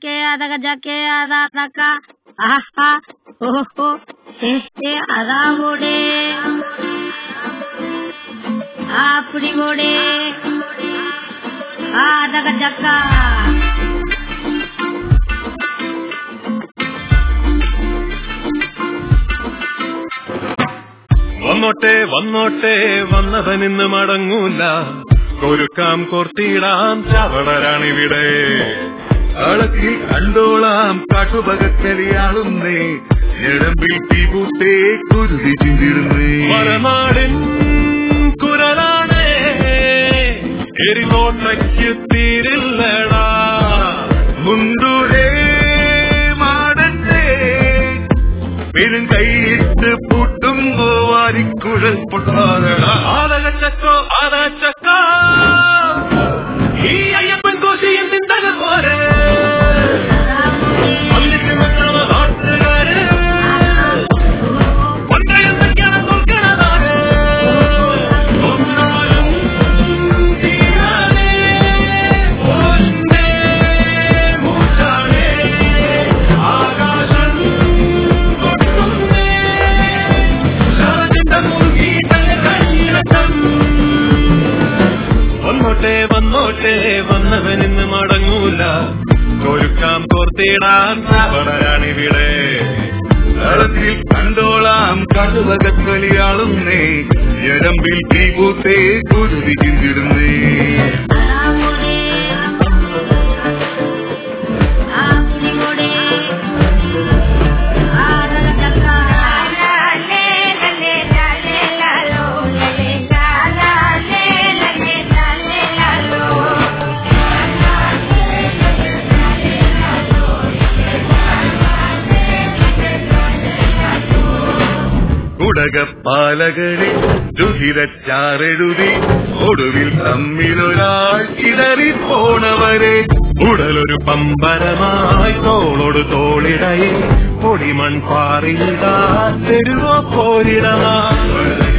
ജക്കെ അതക ജക്കെ അതാ തക്ക ആഹാ ഓഹോ ഹേ ഹേ അതാ ഓടേ ആപ്പിടി ഓടേ അതക ജക്ക വന്നോട്ടെ വന്നോട്ടെ വന്നവനിന്ന് മടങ്ങൂല കൊരുക്കാം കോർത്തിയിടാം ചവളരാണിവിടെ അളക്കിൽ കണ്ടോളാം കാട്ടുപകക്കലിയാളുന്നേ എടമ്പിൽ തീപൂത്തേ കുരുതി ചിന്തിടുന്നേ മലനാടിൻ കുരലാണേ എരിനോട്ടയ്ക്ക് തീരില്ലടാ മുണ്ടൂരേ മാടണ്ടേ പെരും കൈയിട്ട് പൂട്ടുമ്പോ വാരിക്കുഴൽ പൊട്ടാതടാ ആലകച്ചക്കോ ആരാച്ചക്ക ഈ അയ്യപ്പൻ കോശിയും തിന്തക പോരെ വന്നിട്ട് നിൽക്കണ നാട്ടുകാര് ഒന്നയെന്നൊക്കെയാണ് നോക്കണതാര് ഒന്നാലും തീരാനേ ഒന്നേ മൂച്ചാനേ ആകാശം കൊട്ടുന്നേ ശരദിന്റെ മുറുകിയിട്ടങ്ങ് കണ്ണീരക്കം വന്നോട്ടെ വന്നോട്ടെ വന്നവനിന്ന് മടങ്ങൂല കൊരുക്കാം കോർത്തിടാൻ വളരാണിവിടെ തളത്തിൽ കണ്ടോളാം കടുവകത്തൊലിയാളുന്നേ എരമ്പിൽ തീപൂത്തേ കുരുതി ചിന്തിടുന്നേ അതാ ഓടേ ആപ്പിടി ഓടേ അതക ജക്ക ലേ ലേ ലേ ലാലോ ലേ ലാലാ ലേ ലേ ലേ ലാലോ കുടകപ്പാലകരെ രുധിരച്ചാറെഴുതി ഒടുവിൽ തമ്മിലൊരാൾ ഇടറിപ്പോണവരെ ഉടലൊരു പമ്പരമായി തോളോട് തോളിടയിൽ പൊടിമൺ പാറിയിടാ തെരുവോ പോരിടമാ